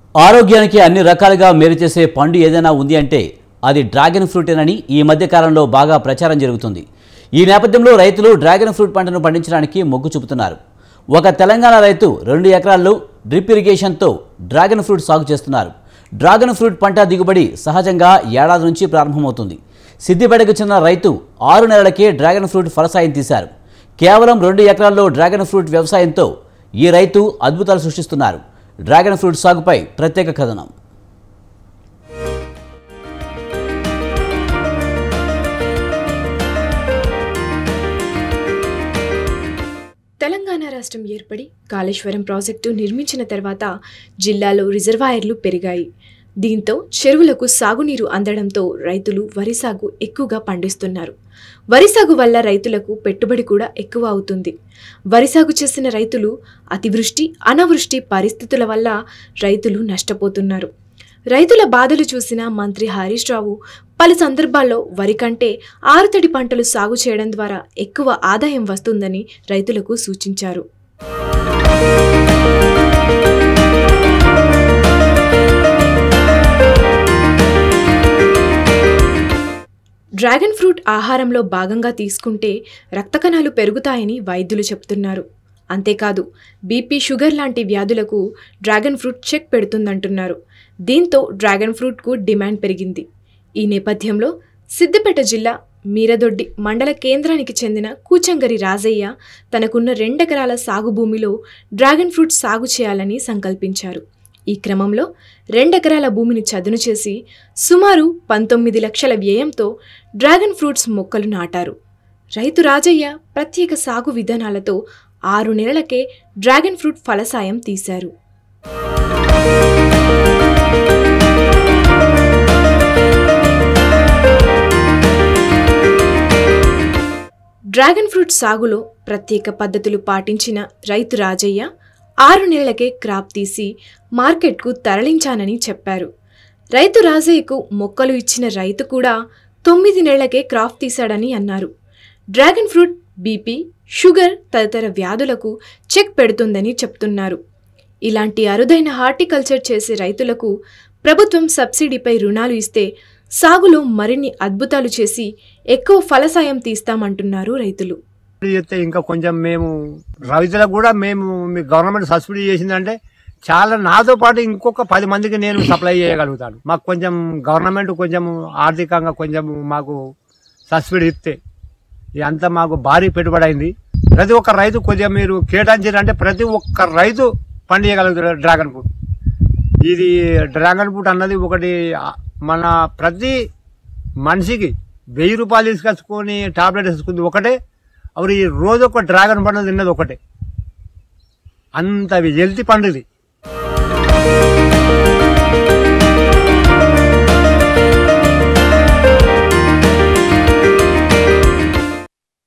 ఆరోగ్యానికి అన్ని రకాలుగా మేలు చేసే పండు ఏదైనా ఉంది అంటే అది డ్రాగన్ ఫ్రూటేనని ఈ మధ్య కాలంలో బాగా ప్రచారం జరుగుతుంది ఈ నేపథ్యంలో రైతులు డ్రాగన్ ఫ్రూట్ పంటను పండించడానికి మొగ్గు చూపుతున్నారు ఒక తెలంగాణ రైతు రెండు ఎకరాల్లో డ్రిప్ ఇరిగేషన్తో డ్రాగన్ ఫ్రూట్ సాగు చేస్తున్నారు డ్రాగన్ ఫ్రూట్ పంట దిగుబడి సహజంగా ఏడాది నుంచి ప్రారంభమవుతుంది సిద్దిపేటకు చెందిన రైతు ఆరు నెలలకే డ్రాగన్ ఫ్రూట్ ఫలసాయం తీశారు కేవలం రెండు ఎకరాల్లో డ్రాగన్ ఫ్రూట్ వ్యవసాయంతో ఈ రైతు అద్భుతాలు సృష్టిస్తున్నారు డ్రాగన్ ఫ్రూట్ సాగుపై ప్రత్యేక కథనం తెలంగాణ రాష్ట్రం ఏర్పడి కాళేశ్వరం ప్రాజెక్టు నిర్మించిన తర్వాత జిల్లాలో రిజర్వాయర్లు పెరిగాయి దీంతో చెరువులకు సాగునీరు అందడంతో రైతులు వరి సాగు ఎక్కువగా పండిస్తున్నారు వరి సాగు వల్ల రైతులకు పెట్టుబడి కూడా ఎక్కువ అవుతుంది వరి సాగు చేసిన రైతులు అతివృష్టి అనావృష్టి పరిస్థితుల వల్ల రైతులు నష్టపోతున్నారు రైతుల బాధలు చూసిన మంత్రి హరీష్ రావు పలు సందర్భాల్లో వరి కంటే ఆరుతడి పంటలు సాగు చేయడం ద్వారా ఎక్కువ ఆదాయం వస్తుందని రైతులకు సూచించారు డ్రాగన్ ఫ్రూట్ ఆహారంలో భాగంగా తీసుకుంటే రక్త కణాలు పెరుగుతాయని వైద్యులు చెప్తున్నారు అంతేకాదు బీపీ షుగర్ లాంటి వ్యాధులకు డ్రాగన్ ఫ్రూట్ చెక్ పెడుతుందంటున్నారు దీంతో డ్రాగన్ ఫ్రూట్కు డిమాండ్ పెరిగింది ఈ నేపథ్యంలో సిద్దిపేట జిల్లా మీరదొడ్డి మండల కేంద్రానికి చెందిన కూచంగరి రాజయ్య తనకున్న రెండెకరాల సాగు భూమిలో డ్రాగన్ ఫ్రూట్ సాగు చేయాలని సంకల్పించారు ఈ క్రమంలో రెండెకరాల భూమిని చదును చేసి సుమారు పంతొమ్మిది లక్షల వ్యయంతో డ్రాగన్ ఫ్రూట్స్ మొక్కలు నాటారు రైతు రాజయ్య ప్రత్యేక సాగు విధానాలతో ఆరు నెలలకే డ్రాగన్ ఫ్రూట్ ఫలసాయం తీశారు డ్రాగన్ ఫ్రూట్ సాగులో ప్రత్యేక పద్ధతులు పాటించిన రైతు రాజయ్య ఆరు నెలలకే క్రాప్ తీసి మార్కెట్కు తరలించానని చెప్పారు రైతు రాజయ్యకు మొక్కలు ఇచ్చిన రైతు కూడా తొమ్మిది నెలలకే క్రాప్ తీశాడని అన్నారు డ్రాగన్ ఫ్రూట్ బీపీ షుగర్ తదితర వ్యాధులకు చెక్ పెడుతుందని చెప్తున్నారు ఇలాంటి అరుదైన హార్టికల్చర్ చేసే రైతులకు ప్రభుత్వం సబ్సిడీపై రుణాలు ఇస్తే సాగులో మరిన్ని అద్భుతాలు చేసి ఎక్కువ ఫలసాయం తీస్తామంటున్నారు రైతులు సబ్సిడీ చేస్తే ఇంకా కొంచెం మేము రైతులకు కూడా మేము మీ గవర్నమెంట్ సబ్సిడీ చేసిందంటే చాలా నాతో పాటు ఇంకొక పది మందికి నేను సప్లై చేయగలుగుతాను మాకు కొంచెం గవర్నమెంట్ కొంచెం ఆర్థికంగా కొంచెం మాకు సబ్సిడీ ఇస్తే ఇదంతా మాకు భారీ పెట్టుబడి అయింది ప్రతి ఒక్క రైతు కొంచెం మీరు కేటాయించారంటే ప్రతి ఒక్క రైతు పండియగలుగుతారు డ్రాగన్ ఫ్రూట్ ఇది డ్రాగన్ ఫ్రూట్ అన్నది ఒకటి ఆ, మన ప్రతి మనిషికి వెయ్యి రూపాయలు తీసుకొచ్చుకొని టాబ్లెట్ వేసుకుంది ఒకటే అప్పుడు ఈ రోజు ఒక డ్రాగన్ పండు తిన్నది ఒకటే అంత హెల్తీ పండు ఇది